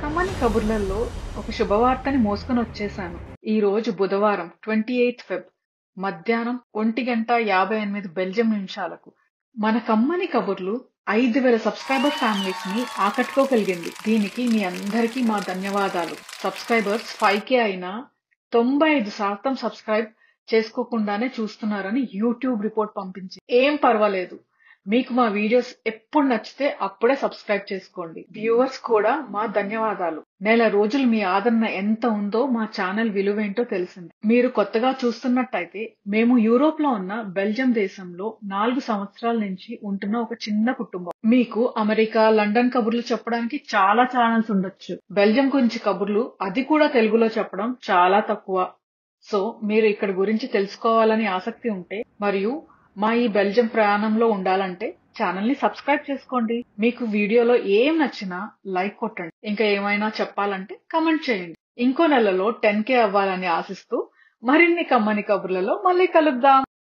కమ్మని కబుర్లలో ఒక శుభవార్తని మోసుకొని వచ్చేసాను ఈ రోజు బుధవారం ట్వంటీ ఎయిత్ ఫెబ్ మధ్యాహ్నం ఒంటి గంట యాభై ఎనిమిది బెల్జియం నిమిషాలకు మన కమ్మని కబుర్లు ఐదు వేల సబ్స్క్రైబర్ ఫ్యామిలీస్ ని ఆకట్టుకోగలిగింది దీనికి మీ అందరికీ మా ధన్యవాదాలు సబ్స్క్రైబర్స్ ఫైవ్ కే అయినా తొంభై ఐదు శాతం సబ్స్క్రైబ్ చేసుకోకుండానే చూస్తున్నారని యూట్యూబ్ రిపోర్ట్ పంపించి ఏం పర్వాలేదు మీకు మా వీడియోస్ ఎప్పుడు నచ్చితే అప్పుడే సబ్స్క్రైబ్ చేసుకోండి వ్యూవర్స్ కూడా మా ధన్యవాదాలు నెల రోజులు మీ ఆదరణ ఎంత ఉందో మా ఛానల్ విలువేంటో తెలిసింది మీరు కొత్తగా చూస్తున్నట్టయితే మేము యూరోప్ లో ఉన్న బెల్జియం దేశంలో నాలుగు సంవత్సరాల నుంచి ఉంటున్న ఒక చిన్న కుటుంబం మీకు అమెరికా లండన్ కబుర్లు చెప్పడానికి చాలా ఛానల్స్ ఉండొచ్చు బెల్జియం గురించి కబుర్లు అది కూడా తెలుగులో చెప్పడం చాలా తక్కువ సో మీరు ఇక్కడ గురించి తెలుసుకోవాలని ఆసక్తి ఉంటే మరియు మా ఈ బెల్జియం ప్రయాణంలో ఉండాలంటే ఛానల్ ని సబ్స్క్రైబ్ చేసుకోండి మీకు వీడియోలో ఏం నచ్చినా లైక్ కొట్టండి ఇంకా ఏమైనా చెప్పాలంటే కమెంట్ చేయండి ఇంకో నెలలో టెన్ కే అవ్వాలని ఆశిస్తూ మరిన్ని కమ్మని కబుర్లలో మళ్ళీ కలుద్దాం